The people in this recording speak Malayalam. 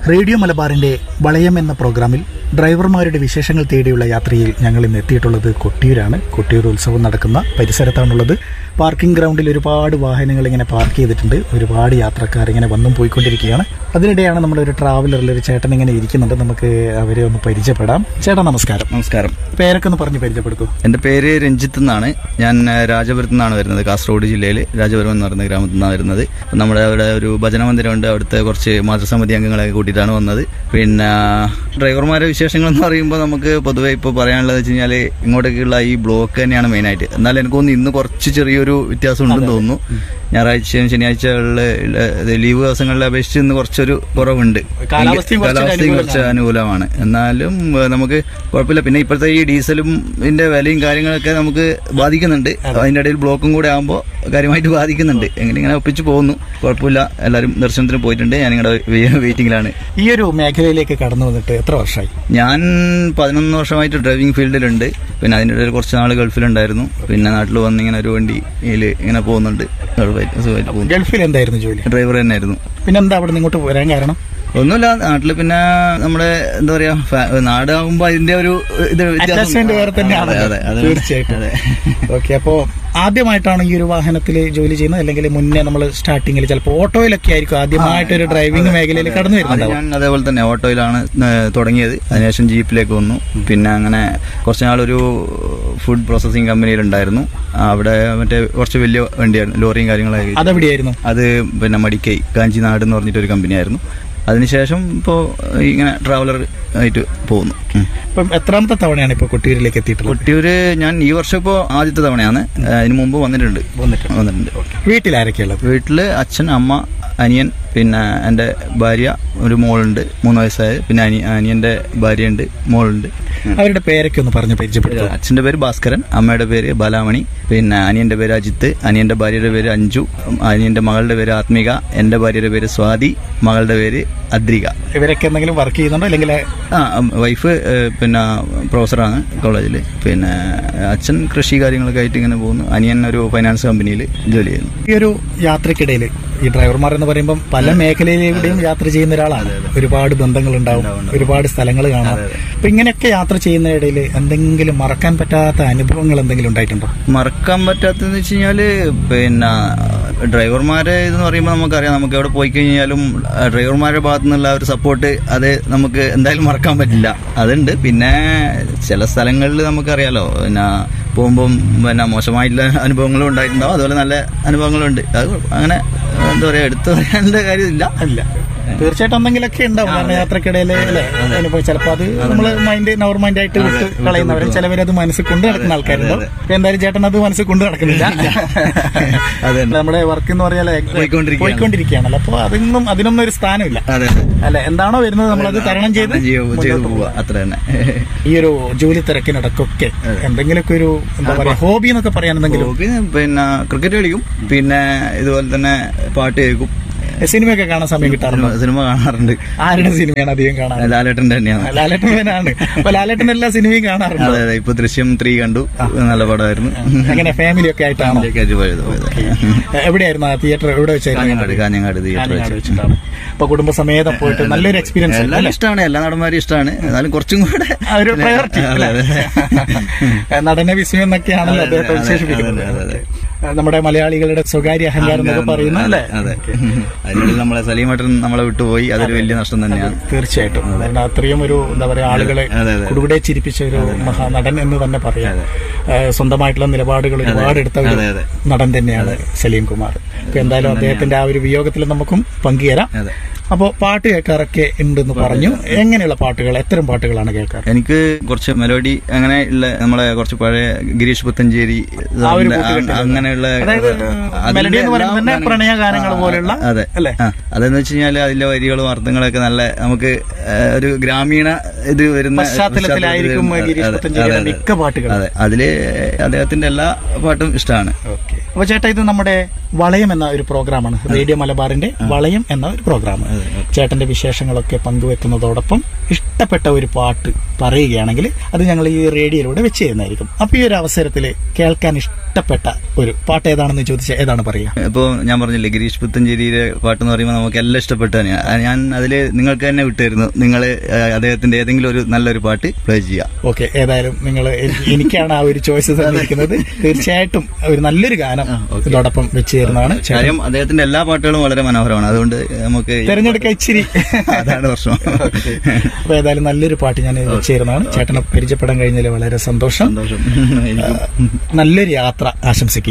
റേഡിയോ മലബാറിന്റെ വളയം എന്ന പ്രോഗ്രാമിൽ ഡ്രൈവർമാരുടെ വിശേഷങ്ങൾ തേടിയുള്ള യാത്രയിൽ ഞങ്ങൾ ഇന്ന് എത്തിയിട്ടുള്ളത് കൊട്ടിയൂരാണ് കൊട്ടിയൂർ ഉത്സവം നടക്കുന്ന പരിസരത്താണുള്ളത് പാർക്കിംഗ് ഗ്രൗണ്ടിൽ ഒരുപാട് വാഹനങ്ങൾ ഇങ്ങനെ പാർക്ക് ചെയ്തിട്ടുണ്ട് ഒരുപാട് യാത്രക്കാർ ഇങ്ങനെ വന്നും പോയിക്കൊണ്ടിരിക്കുകയാണ് അതിനിടെയാണ് നമ്മുടെ ഒരു ട്രാവലറിൽ ഒരു ചേട്ടൻ ഇങ്ങനെ ഇരിക്കുന്നുണ്ട് നമുക്ക് അവരെ ഒന്ന് പരിചയപ്പെടാം ചേട്ടാ നമസ്കാരം നമസ്കാരം പേരൊക്കെ ഒന്ന് പറഞ്ഞ് പരിചയപ്പെടുത്തൂ എൻ്റെ പേര് രഞ്ജിത്ത് എന്നാണ് ഞാൻ ആ, രാജപുരത്ത് നിന്നാണ് വരുന്നത് കാസർഗോഡ് ജില്ലയിൽ രാജപുരം എന്ന് പറയുന്ന ഗ്രാമത്തിൽ നിന്നാണ് വരുന്നത് അപ്പം നമ്മുടെ അവിടെ ഒരു ഭജന മന്ദിരമുണ്ട് അവിടുത്തെ കുറച്ച് മാതൃസമിതി അംഗങ്ങളെ കൂട്ടിയിട്ടാണ് വന്നത് പിന്നെ ഡ്രൈവർമാരുടെ വിശേഷങ്ങൾ എന്ന് പറയുമ്പോൾ നമുക്ക് പൊതുവേ ഇപ്പോൾ പറയാനുള്ളത് വെച്ച് കഴിഞ്ഞാൽ ഇങ്ങോട്ടേക്കുള്ള ഈ ബ്ലോക്ക് തന്നെയാണ് മെയിനായിട്ട് എന്നാൽ എനിക്ക് തോന്നുന്നു ഇന്ന് കുറച്ച് ചെറിയൊരു വ്യത്യാസം ഉണ്ടെന്ന് തോന്നുന്നു ഞായറാഴ്ചയും ശനിയാഴ്ചകളിൽ ലീവ് ദിവസങ്ങളിലെ അപേക്ഷിച്ച് ഇന്ന് കുറച്ചൊരു കുറവുണ്ട് കാലാവസ്ഥയും കുറച്ച് കാലാവസ്ഥയും കുറച്ച് അനുകൂലമാണ് എന്നാലും ഏഹ്, നമുക്ക് കുഴപ്പമില്ല പിന്നെ ഇപ്പോഴത്തെ ഈ ഡീസലും ഇതിന്റെ വിലയും കാര്യങ്ങളൊക്കെ നമുക്ക് ബാധിക്കുന്നുണ്ട് അതിന്റെ ഇടയിൽ ബ്ലോക്കും കൂടെ ആകുമ്പോൾ കാര്യമായിട്ട് ബാധിക്കുന്നുണ്ട് എങ്ങനെ ഇങ്ങനെ ഒപ്പിച്ച് പോകുന്നു കുഴപ്പമില്ല എല്ലാവരും ദർശനത്തിന് പോയിട്ടുണ്ട് ഞാൻ നിങ്ങളുടെ വെയിറ്റിംഗിലാണ് ഈ ഒരു മേഖലയിലേക്ക് കടന്നു വന്നിട്ട് എത്ര വർഷമായി ഞാൻ പതിനൊന്ന് വർഷമായിട്ട് ഡ്രൈവിംഗ് ഫീൽഡിലുണ്ട് പിന്നെ അതിൻ്റെ ഇടയിൽ കുറച്ച് നാൾ ഗൾഫിലുണ്ടായിരുന്നു പിന്നെ നാട്ടിൽ വന്ന് ഇങ്ങനെ ഒരു വണ്ടിയിൽ ഇങ്ങനെ പോകുന്നുണ്ട് സുഖമായിട്ട് സുഖമായിട്ട് പോകുന്നു ഗൾഫിൽ എന്തായിരുന്നു ജോലി ഡ്രൈവർ തന്നെയായിരുന്നു പിന്നെന്താ അവിടെ നിന്ന് ഇങ്ങോട്ട് വരാൻ കാരണം ഒന്നുമില്ല നാട്ടില് പിന്നെ നമ്മുടെ എന്താ പറയാ ഫാ- നാടാകുമ്പോ അതിന്റെ ഒരു ഇത് വ്യത്യാസം- അറ്റാച്ച്മെന്റ് വേറെ തന്നെയാണ് അതെ, അതെ, അതെ. തീർച്ചയായിട്ടും അതെ. ഓക്കെ അപ്പോ ആദ്യമായിട്ടാണ് ഈ ഒരു വാഹനത്തിൽ ജോലി ചെയ്യുന്നത് അല്ലെങ്കിൽ മുന്നേ നമ്മൾ സ്റ്റാർട്ടിങ്ങിൽ ചിലപ്പോൾ ഓട്ടോയിലൊക്കെ ആയിരിക്കും ആദ്യമായിട്ട് ഒരു ഡ്രൈവിംഗ് മേഖലയിൽ കടന്നു അത് വരുന്നുണ്ടാവും ഞാൻ അതേപോലെ തന്നെ ഓട്ടോയിലാണ് ഏഹ്, തുടങ്ങിയത് അതിനുശേഷം ജീപ്പിലേക്ക് വന്നു പിന്നെ അങ്ങനെ കുറച്ച് നാളൊരു ഫുഡ് പ്രോസസ്സിംഗ് കമ്പനിയിലുണ്ടായിരുന്നു അവിടെ മറ്റേ കുറച്ച് വലിയ വണ്ടിയായിരുന്നു ലോറിയും കാര്യങ്ങളൊക്കെ അതെവിടെയായിരുന്നു അത് പിന്നെ മടിക്കൈ കാഞ്ചിനാട് എന്ന് പറഞ്ഞിട്ടൊരു കമ്പനിയായിരുന്നു അതിനുശേഷം ഇപ്പോൾ ഇങ്ങനെ ട്രാവലർ ആയിട്ട് പോകുന്നു ഉം. ഇപ്പം എത്രാമത്തെ തവണയാണ് ഇപ്പോൾ കൊട്ടിയൂരിലേക്ക് എത്തിയിട്ടുള്ളത് കൊട്ടിയൂര് ഞാൻ ഈ വർഷം ഇപ്പോൾ ആദ്യത്തെ തവണയാണ് ഏഹ്, അതിന് മുമ്പ് വന്നിട്ടുണ്ട് വന്നിട്ടുണ്ട് വന്നിട്ടുണ്ട് വീട്ടിൽ ആരൊക്കെയുള്ളത് വീട്ടില് അച്ഛൻ അമ്മ അനിയൻ പിന്നെ എൻ്റെ ഭാര്യ ഒരു മോളുണ്ട് മൂന്ന് വയസ്സായ പിന്നെ അനി അനിയൻ്റെ ഭാര്യയുണ്ട് മോളുണ്ട് അവരുടെ പേരൊക്കെ ഒന്ന് പറഞ്ഞ് പരിചയപ്പെടുത്തുക അച്ഛൻ്റെ പേര് ഭാസ്കരൻ അമ്മയുടെ പേര് ബാലാമണി പിന്നെ അനിയൻ്റെ പേര് അജിത്ത് അനിയൻ്റെ ഭാര്യയുടെ പേര് അഞ്ജു അനിയൻ്റെ മകളുടെ പേര് ആത്മിക എൻ്റെ ഭാര്യയുടെ പേര് സ്വാതി മകളുടെ പേര് അദ്രിക ഇവരൊക്കെ എന്തെങ്കിലും വർക്ക് ചെയ്യുന്നുണ്ടോ അല്ലെങ്കിൽ ആ ഉം, വൈഫ് ഏഹ്, പിന്നെ പ്രൊഫസറാണ് കോളേജിൽ പിന്നെ അച്ഛൻ കൃഷി കാര്യങ്ങളൊക്കെ ആയിട്ട് ഇങ്ങനെ പോകുന്നു അനിയൻ ഒരു ഫൈനാൻസ് കമ്പനിയിൽ ജോലി ചെയ്യുന്നു ഈ ഒരു യാത്രക്കിടയിൽ ഈ ഡ്രൈവർമാർ എന്ന് പറയുമ്പം പല മേഖലയിലൂടെയും യാത്ര ചെയ്യുന്ന ഒരാളാണ് ഒരുപാട് ബന്ധങ്ങൾ ഉണ്ടാവും ഒരുപാട് സ്ഥലങ്ങൾ കാണാം അപ്പൊ ഇങ്ങനെയൊക്കെ യാത്ര ചെയ്യുന്ന ഇടയിൽ എന്തെങ്കിലും മറക്കാൻ പറ്റാത്ത അനുഭവങ്ങൾ എന്തെങ്കിലും ഉണ്ടായിട്ടുണ്ടോ മറക്കാൻ പറ്റാത്തതെന്ന് വെച്ച് കഴിഞ്ഞാല് പിന്നെ ഡ്രൈവർമാരെ ഇതെന്ന് പറയുമ്പോൾ നമുക്കറിയാം നമുക്ക് എവിടെ പോയി കഴിഞ്ഞാലും ആ, ഡ്രൈവർമാരുടെ ഭാഗത്തു നിന്നുള്ള ഒരു സപ്പോർട്ട് അത് നമുക്ക് എന്തായാലും മറക്കാൻ പറ്റില്ല അതുണ്ട് പിന്നെ ചില സ്ഥലങ്ങളിൽ നമുക്കറിയാലോ പിന്നെ പോകുമ്പം പിന്നെ മോശമായിട്ടുള്ള അനുഭവങ്ങളും ഉണ്ടായിട്ടുണ്ടാവും അതുപോലെ നല്ല അനുഭവങ്ങളും ഉണ്ട് അത് അങ്ങനെ എന്താ പറയുക എടുത്തു പറയാനുള്ള കാര്യമില്ല അല്ല തീർച്ചയായിട്ടും എന്തെങ്കിലുമൊക്കെ ഉണ്ടാവും കാരണം യാത്രക്കിടയിൽ അല്ലേ അനുഭവം ചിലപ്പോൾ അത് നമ്മൾ മൈൻഡ് നവർ മൈൻഡ് ആയിട്ട് വിട്ട് കളയുന്നവരും ചിലവരത് മനസ്സിൽ കൊണ്ട് നടക്കുന്ന ആൾക്കാരുണ്ടാവും ഇപ്പൊ എന്തായാലും ചേട്ടൻ അത് മനസ്സിൽ കൊണ്ട് നടക്കുന്നില്ല അതെ. നമ്മുടെ വർക്ക് എന്ന് പറഞ്ഞാൽ പോയിക്കൊണ്ടിരിക്കുകയാണ്. പോയിക്കൊണ്ടിരിക്കുകയാണല്ലോ അപ്പൊ അതിനും അതിനൊന്നും ഒരു സ്ഥാനമില്ല അതെ അല്ലെ എന്താണോ വരുന്നത് നമ്മളത് തരണം ചെയ്ത് ചെയ്ത് ചെയ്ത് പോവുക അത്ര തന്നെ ഈ ഒരു ജോലി തിരക്കിനിടക്കൊക്കെ എന്തെങ്കിലുമൊക്കെ ഒരു എന്താ പറയാ ഹോബി എന്നൊക്കെ പറയാൻ എന്തെങ്കിലും ഹോബി പിന്നെ ക്രിക്കറ്റ് കളിക്കും പിന്നെ ഇതുപോലെ തന്നെ പാട്ട് കേൾക്കും സിനിമയൊക്കെ കാണാൻ സമയം കിട്ടാറുണ്ടോ സിനിമ കാണാറുണ്ട് ആരുടെ സിനിമയാണ് അധികം കാണാറ് ലാലേട്ടൻ്റെ തന്നെയാണ് ലാലേട്ടൻ ഫാനാണ് അപ്പൊ ലാലേട്ടൻ എല്ലാ സിനിമയും കാണാറുണ്ട് അതെ അതെ ഇപ്പൊ ദൃശ്യം ത്രീ കണ്ടു നല്ല പടമായിരുന്നു അങ്ങനെ ഫാമിലി ഒക്കെ ആയിട്ടാണോ ഫാമിലിയൊക്കെ ആയിട്ട് പോയത് പോയത് എവിടെയായിരുന്നു ആ തിയേറ്റർ എവിടെ വെച്ചായിരുന്നു കാഞ്ഞങ്ങാട് കാഞ്ഞങ്ങാട് തിയേറ്റർ കാഞ്ഞങ്ങാട് വെച്ച് വെച്ചിട്ടാണ് അപ്പൊ കുടുംബസമേതം പോയിട്ട് നല്ലൊരു എക്സ്പീരിയൻസ് എല്ലാവരും ഇഷ്ടമാണ് എല്ലാ നടന്മാരും ഇഷ്ടമാണ് എന്നാലും കുറച്ചും കൂടെ ആ ഒരു പ്രയോറിറ്റി അതെ, അതെ. നടന വിസ്മയം എന്നൊക്കെയാണല്ലോ അതെ, അദ്ദേഹത്തെ അതെ, വിശേഷിപ്പിക്കുന്നത് അതെ, അതെ, ആ, നമ്മുടെ മലയാളികളുടെ സ്വകാര്യ അഹങ്കാരം എന്നൊക്കെ പറയുന്ന അല്ലേ അതെ അതിനുള്ളിൽ നമ്മളെ സലീമേട്ടൻ നമ്മളെ വിട്ടുപോയി അതൊരു വലിയ നഷ്ടം തന്നെയാണ് തീർച്ചയായിട്ടും കാരണം അത്രയും ഒരു എന്താ പറയാ ആളുകളെ അതെ, അതെ. കുടുവിടെ ചിരിപ്പിച്ച ഒരു മഹാനടൻ എന്ന് തന്നെ പറയാം ഏഹ് സ്വന്തമായിട്ടുള്ള നിലപാടുകൾ ഒരുപാട് എടുത്ത ഒരു അതെ, അതെ. നടൻ തന്നെയാണ് സലീം കുമാർ അപ്പൊ എന്തായാലും അദ്ദേഹത്തിന്റെ ആ ഒരു വിയോഗത്തിൽ നമുക്കും പങ്കുചേരാം അതെ അപ്പോൾ പാട്ട് കേൾക്കാറൊക്കെ ഉണ്ടെന്ന് പറഞ്ഞു എങ്ങനെയുള്ള പാട്ടുകൾ എത്തരം പാട്ടുകളാണ് കേൾക്കാറ് എനിക്ക് കുറച്ച് മെലോഡി അങ്ങനെ ഉള്ള നമ്മളെ കുറച്ച് പഴയ ഗിരീഷ് പുത്തഞ്ചേരി ആ ഒരു ആ- കൂട്ടുകെട്ട്. അങ്ങനെയുള്ള അതായത് അതിന്റെ മെലഡി എന്ന് പറയുന്നത് തന്നെ എല്ലാ പ്രണയ ഗാനങ്ങൾ ആ, പോലുള്ള അതെ അല്ലേ? ആ, അതെന്ന് വെച്ച് കഴിഞ്ഞാൽ അതിലെ വരികളും അർത്ഥങ്ങളൊക്കെ നല്ല നമുക്ക് ആ, ഒരു ഗ്രാമീണ ഇത് വരുന്ന പശ്ചാത്തലത്തിലായിരിക്കും പശ്ചാത്തലത്തിൽ ഗിരീഷ് അതെ, പുത്തഞ്ചേരിയുടെ അതെ, അതെ. മിക്ക പാട്ടുകളും. അതെ അതില് അദ്ദേഹത്തിന്റെ എല്ലാ പാട്ടും ഇഷ്ടമാണ് ഓക്കെ അപ്പൊ ചേട്ടാ ഇത് നമ്മുടെ വളയം എന്ന ഒരു പ്രോഗ്രാമാണ് റേഡിയോ മലബാറിന്റെ വളയം എന്ന ഒരു പ്രോഗ്രാം ചേട്ടന്റെ വിശേഷങ്ങളൊക്കെ പങ്കുവെക്കുന്നതോടൊപ്പം ഇഷ്ടപ്പെട്ട ഒരു പാട്ട് പറയുകയാണെങ്കിൽ അത് ഞങ്ങൾ ഈ റേഡിയോയിലൂടെ വെച്ച് ചെയ്യുന്നതായിരിക്കും അപ്പൊ ഈ ഒരു അവസരത്തിൽ കേൾക്കാൻ ഇഷ്ടം ഇഷ്ടപ്പെട്ട ഒരു പാട്ട് ഏതാണെന്ന് ചോദിച്ചാൽ ഏതാണ് പറയുക ഇപ്പോൾ ഞാൻ പറഞ്ഞില്ലേ ഗിരീഷ് പുത്തഞ്ചേരിയിലെ പാട്ടെന്ന് പറയുമ്പോൾ നമുക്ക് എല്ലാം ഇഷ്ടപ്പെട്ട തന്നെയാണ് ആ, ഞാൻ അതിൽ നിങ്ങൾക്ക് തന്നെ വിട്ടുതരുന്നു നിങ്ങൾ അദ്ദേഹത്തിന്റെ ഏതെങ്കിലും ഒരു നല്ലൊരു പാട്ട് പ്ലേ ചെയ്യാം ഓക്കെ ഏതായാലും നിങ്ങൾ എനിക്കാണ് ആ ഒരു ചോയ്സ് തന്നിരിക്കുന്നത് തീർച്ചയായിട്ടും ഒരു നല്ലൊരു ഗാനം ഇതോടൊപ്പം വെച്ച് തരുന്നതാണ് ചേട്ടൻ കാര്യം അദ്ദേഹത്തിന്റെ എല്ലാ പാട്ടുകളും വളരെ മനോഹരമാണ് അതുകൊണ്ട് നമുക്ക് ഈ- തെരഞ്ഞെടുക്കാൻ ഇച്ചിരി അതാണ് പ്രശ്നം അപ്പൊ ഏതായാലും നല്ലൊരു പാട്ട് ഞാൻ വെച്ച് തരുന്നതാണ് ചേട്ടനെ പരിചയപ്പെടാൻ കഴിഞ്ഞതിൽ വളരെ സന്തോഷം സന്തോഷം എനിക്കും നല്ലൊരു യാത്ര ആശംസിക്കുക